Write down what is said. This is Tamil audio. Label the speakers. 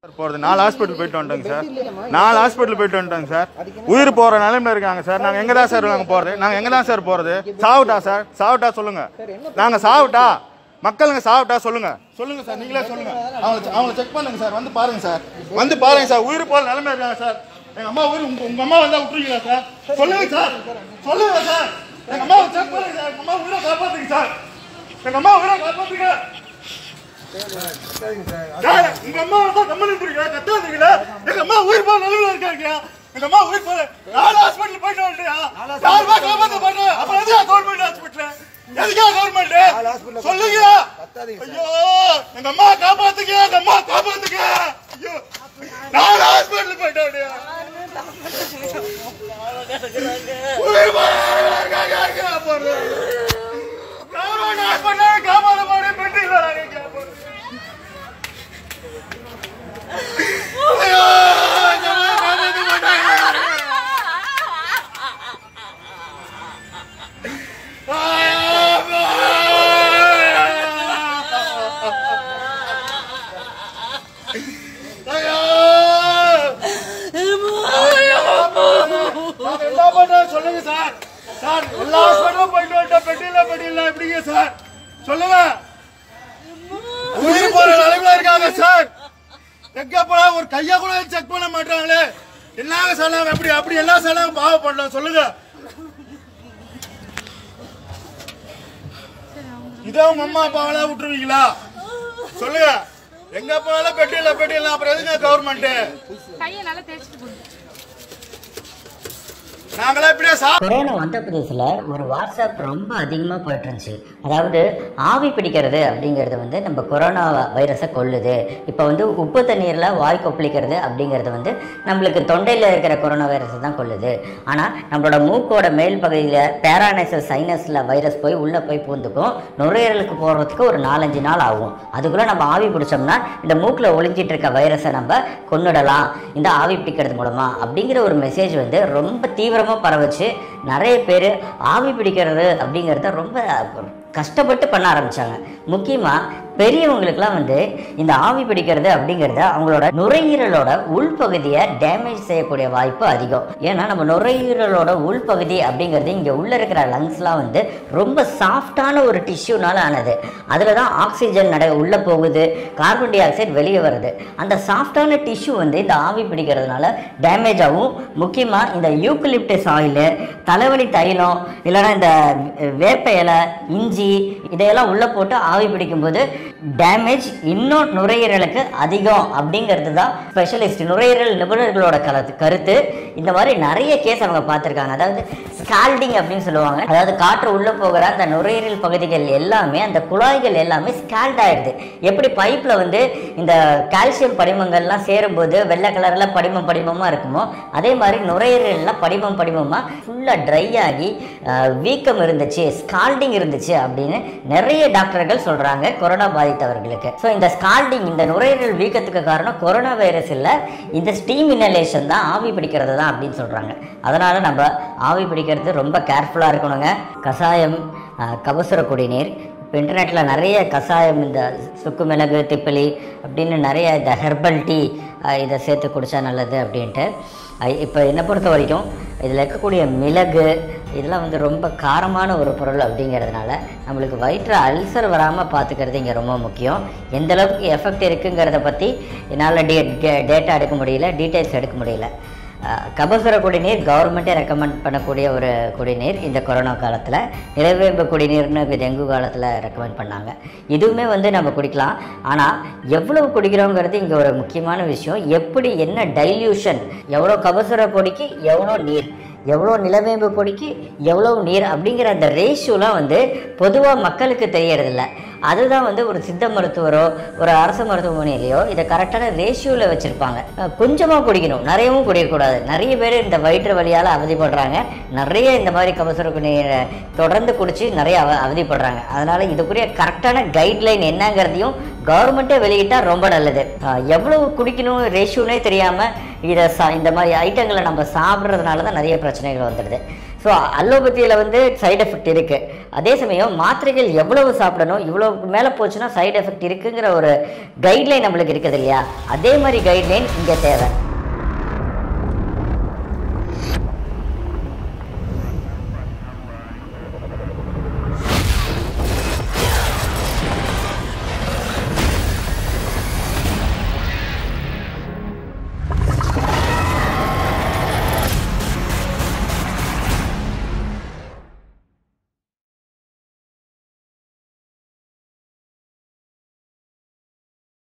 Speaker 1: போறது நாலு ஹாஸ்பிட்டல் போயிட்டு வந்துட்டோங்க சார் நாலு ஹாஸ்பிட்டல் போயிட்டு வந்துட்டோங்க சார் உயிர் போற நிலைமையில இருக்காங்க சார் நாங்க எங்க தான் சார் நாங்க போறது நாங்க எங்க தான் சார் போறது சாவுட்டா சார் சாவுட்டா சொல்லுங்க நாங்க சாவுட்டா மக்களுங்க சாவுட்டா சொல்லுங்க சொல்லுங்க சார் நீங்களே சொல்லுங்க அவங்க அவங்கள செக் பண்ணுங்க சார் வந்து பாருங்க சார் வந்து பாருங்க சார் உயிர் போற நிலைமை இருக்காங்க சார் எங்க அம்மா உயிர் உங்க உங்க அம்மா வந்தா விட்டுருவீங்களா சார் சொல்லுங்க சார் சொல்லுங்க சார் எங்க அம்மா செக் பண்ணுங்க சார் எங்க அம்மா உயிரை காப்பாத்துங்க சார் எங்க அம்மா உயிரை காப்பாத்துங்க சார், உங்க அம்மா வந்தா கம்மன் இருக்கீங்க கத்தாதீங்களா எங்க அம்மா உயிர் போற நிலைமையில இருக்காங்க எங்க அம்மா உயிர் போற நாலு ஹாஸ்பிட்டல் போயிட்டு வந்துட்டியா யாருமா காப்பாத்த மாட்டேன் அப்புறம் எதுக்கா கவர்மெண்ட் ஹாஸ்பிட்டல் எதுக்கா கவர்மெண்ட் சொல்லுங்க ஐயோ எங்க அம்மா காப்பாத்துங்க எங்க அம்மா காப்பாத்துங்க ஐயோ நாலு ஹாஸ்பிட்டல் போயிட்டு வந்துட்டியா உயிர் போற நிலைமையில இருக்காங்க எங்க போறது கவர்மெண்ட் ஹாஸ்பிட்டல் காப்பாத்த மாட்டேன் பெட்டியில் காப்பாத்து ஐயோ, எங்க அம்மா காப்பாத்த மாட்டாங்க சொல்லுங்க சார் சார் எல்லா ஹாஸ்பிட்டலும் போயிட்டு வந்துட்டோம் பெட்டியில பெட்டியில எப்படிங்க சார் சொல்லுங்க உயிர் போற நிலைமையில இருக்காங்க சார் எங்க போனா ஒரு கையா கூட செக் பண்ண மாட்டாங்களே என்னங்க சொன்னாங்க அப்படி அப்படி என்ன சொன்னாங்க பாவப்படலாம் சொல்லுங்க இதே உங்க அம்மா அப்பாவெல்லாம் விட்டுருவீங்களா சொல்லுங்க எங்க போனாலும் பெட்டியில பெட்டியில அப்புறம் எதுங்க கவர்மெண்ட்
Speaker 2: கையை நல்லா தேய்ச்சிட்டு போங்க
Speaker 1: நாங்களா இப்படியே சா
Speaker 3: கொரோனா வந்த புதுசில் ஒரு வாட்ஸ்அப் ரொம்ப அதிகமாக போயிட்டு இருந்துச்சு அதாவது ஆவி பிடிக்கிறது அப்படிங்கிறது வந்து நம்ம கொரோனா வைரஸை கொல்லுது இப்போ வந்து உப்பு தண்ணீரில் வாய் கொப்பளிக்கிறது அப்படிங்கிறது வந்து நம்மளுக்கு தொண்டையில் இருக்கிற கொரோனா வைரஸை தான் கொல்லுது ஆனால் நம்மளோட மூக்கோட மேல் பகுதியில் பேரானைசல் சைனஸில் வைரஸ் போய் உள்ளே போய் பூந்துக்கும் நுரையீரலுக்கு போகிறதுக்கு ஒரு நாலஞ்சு நாள் ஆகும் அதுக்குள்ளே நம்ம ஆவி பிடிச்சோம்னா இந்த மூக்கில் ஒளிஞ்சிட்டு இருக்க வைரஸை நம்ம கொன்னுடலாம் இந்த ஆவி பிடிக்கிறது மூலமா அப்படிங்கிற ஒரு மெசேஜ் வந்து ரொம்ப தீவிரமாக பரவச்சு நிறைய பேர் ஆவி பிடிக்கிறது அப்படிங்கிறத ரொம்ப கஷ்டப்பட்டு பண்ண ஆரம்பிச்சாங்க முக்கியமாக பெரியவங்களுக்குலாம் வந்து இந்த ஆவி பிடிக்கிறது அப்படிங்கிறது அவங்களோட நுரையீரலோட உள்பகுதியை டேமேஜ் செய்யக்கூடிய வாய்ப்பு அதிகம் ஏன்னா நம்ம நுரையீரலோட உள்பகுதி அப்படிங்கிறது இங்கே உள்ளே இருக்கிற லங்ஸ்லாம் வந்து ரொம்ப சாஃப்டான ஒரு டிஷ்யூனால ஆனது அதில் தான் ஆக்சிஜன் நட உள்ளே போகுது கார்பன் டை ஆக்சைடு வெளியே வருது அந்த சாஃப்டான டிஷ்யூ வந்து இந்த ஆவி பிடிக்கிறதுனால டேமேஜ் ஆகும் முக்கியமாக இந்த யூக்கலிப்டஸ் ஆயிலு தலைவலி தைலம் இல்லைன்னா இந்த வேப்ப இலை இஞ்சி இதையெல்லாம் உள்ளே போட்டு ஆவி பிடிக்கும்போது டேமேஜ் இன்னும் நுரையீரலுக்கு அதிகம் அப்படிங்கிறது தான் ஸ்பெஷலிஸ்ட் நுரையீரல் நிபுணர்களோட கலத்து கருத்து இந்த மாதிரி நிறைய கேஸ் அவங்க பார்த்துருக்காங்க அதாவது ஸ்கால்டிங் அப்படின்னு சொல்லுவாங்க அதாவது காற்று உள்ளே போகிற அந்த நுரையீரல் பகுதிகள் எல்லாமே அந்த குழாய்கள் எல்லாமே ஸ்கால்ட் ஆயிடுது எப்படி பைப்பில் வந்து இந்த கால்சியம் படிமங்கள்லாம் சேரும்போது வெள்ளை கலரில் படிமம் படிமமாக இருக்குமோ அதே மாதிரி நுரையீரல்லாம் படிமம் படிமமாக ஃபுல்லாக ட்ரை ஆகி அஹ், வீக்கம் இருந்துச்சு ஸ்கால்டிங் இருந்துச்சு அப்படின்னு நிறைய டாக்டர்கள் சொல்கிறாங்க கொரோனா பாதித்தவர்களுக்கு ஸோ இந்த ஸ்கால்டிங் இந்த நுரையீரல் வீக்கத்துக்கு காரணம் கொரோனா வைரஸ் இல்லை இந்த ஸ்டீம் இனலேஷன் தான் ஆவி பிடிக்கிறது தான் அப்படின்னு சொல்கிறாங்க அதனால் நம்ம ஆவி பிடிக்கிறது ரொம்ப கேர்ஃபுல்லாக இருக்கணுங்க கஷாயம் அஹ், கபசுர குடிநீர் இப்போ இன்டர்நெட்டில் நிறைய கஷாயம் இந்த சுக்கு மிளகு திப்பிலி அப்படின்னு நிறைய இந்த ஹெர்பல் டீ இதை சேர்த்து குடித்தா நல்லது அப்படின்ட்டு அஹ் இப்போ என்னை பொறுத்த வரைக்கும் இதில் இருக்கக்கூடிய மிளகு இதெல்லாம் வந்து ரொம்ப காரமான ஒரு பொருள் அப்படிங்கிறதுனால நம்மளுக்கு வயிற்று அல்சர் வராமல் பார்த்துக்கிறது இங்கே ரொம்ப முக்கியம் எந்த அளவுக்கு எஃபெக்ட் இருக்குங்கிறத பற்றி என்னால் டே டேட்டா எடுக்க முடியல டீட்டெயில்ஸ் எடுக்க முடியல அஹ் கபசுர குடிநீர் கவர்மெண்ட்டே ரெக்கமெண்ட் பண்ணக்கூடிய ஒரு குடிநீர் இந்த கொரோனா காலத்தில் நிலவேம்பு குடிநீர்னு டெங்கு காலத்தில் ரெக்கமெண்ட் பண்ணாங்க இதுவுமே வந்து நம்ம குடிக்கலாம் ஆனால் எவ்வளவு குடிக்கிறோங்கிறது இங்கே ஒரு முக்கியமான விஷயம் எப்படி என்ன டைல்யூஷன் எவ்வளோ கபசுர பொடிக்கு எவ்வளோ நீர் எவ்வளோ நிலவேம்பு பொடிக்கு எவ்வளோ நீர் அப்படிங்கிற அந்த ரேஷியோலாம் வந்து பொதுவாக மக்களுக்கு தெரியறதில்ல அதுதான் வந்து ஒரு சித்த மருத்துவரோ ஒரு அரசு மருத்துவமனையிலையோ இதை கரெக்டான ரேஷியோவில் வச்சுருப்பாங்க கொஞ்சமாக குடிக்கணும் நிறையவும் குடிக்கக்கூடாது நிறைய பேர் இந்த வயிற்று வலியால் அவதிப்படுறாங்க நிறைய இந்த மாதிரி கபசுர குடிநீரை தொடர்ந்து குடித்து நிறைய அவ அவதிப்படுறாங்க அதனால் இதுக்குரிய கரெக்டான கைட்லைன் என்னங்கிறதையும் கவர்மெண்ட்டே வெளியிட்டால் ரொம்ப நல்லது அஹ் எவ்வளவு குடிக்கணும் ரேஷியோனே தெரியாமல் இதை சா இந்த மாதிரி ஐட்டங்களை நம்ம சாப்பிட்றதுனால தான் நிறைய பிரச்சனைகள் வந்துடுது ஸோ அலோபதியில் வந்து சைடு எஃபெக்ட் இருக்குது அதே சமயம் மாத்திரைகள் எவ்வளவு சாப்பிடணும் இவ்வளோ மேலே போச்சுன்னா சைடு எஃபெக்ட் இருக்குங்கிற ஒரு கைட்லைன் நம்மளுக்கு இருக்குது இல்லையா அதே மாதிரி கைட்லைன் இங்கே தேவை